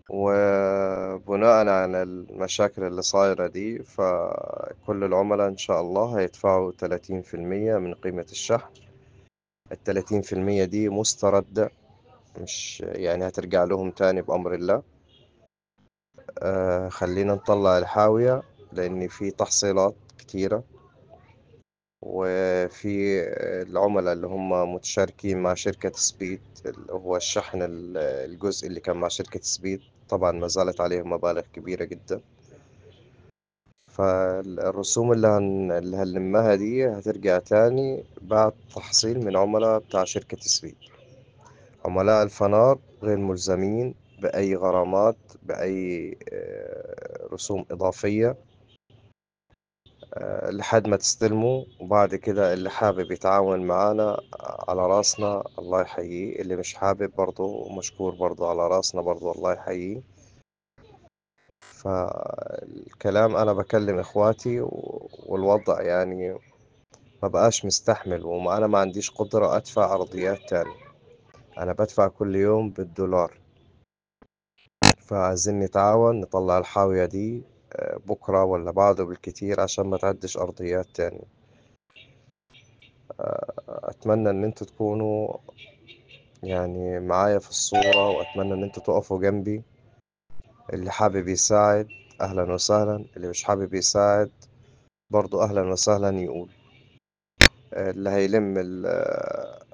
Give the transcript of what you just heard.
وبناءً على المشاكل اللي صايرة دي فكل العملا إن شاء الله هيدفعوا تلاتين في المية من قيمة الشحن التلاتين في المية دي مستردة مش يعني هترجع لهم تاني بأمر الله آه خلينا نطلع الحاوية لأن في تحصيلات كتيرة وفي العملاء اللي هم متشاركين مع شركة سبيد اللي هو الشحن الجزء اللي كان مع شركة سبيد طبعا ما زالت عليهم مبالغ كبيرة جدا فالرسوم اللي, هن... اللي هنلمها دي هترجع تاني بعد تحصيل من عملاء بتاع شركة سبيد عملاء الفنار غير ملزمين بأي غرامات بأي رسوم إضافية لحد ما تستلموا وبعد كده اللي حابب يتعاون معانا على راسنا الله يحييه اللي مش حابب برضو مشكور برضو على راسنا برضو الله يحييه فالكلام أنا بكلم إخواتي والوضع يعني ما بقاش مستحمل وأنا ما عنديش قدرة أدفع أرضيات تاني أنا بدفع كل يوم بالدولار فعايزين نتعاون نطلع الحاوية دي بكرة ولا بعده بالكتير عشان ما تعدش أرضيات تاني أتمنى إن انتوا تكونوا يعني معايا في الصورة وأتمنى إن انتوا تقفوا جنبي اللي حابب يساعد أهلا وسهلا اللي مش حابب يساعد برضو أهلا وسهلا يقول اللي هيلم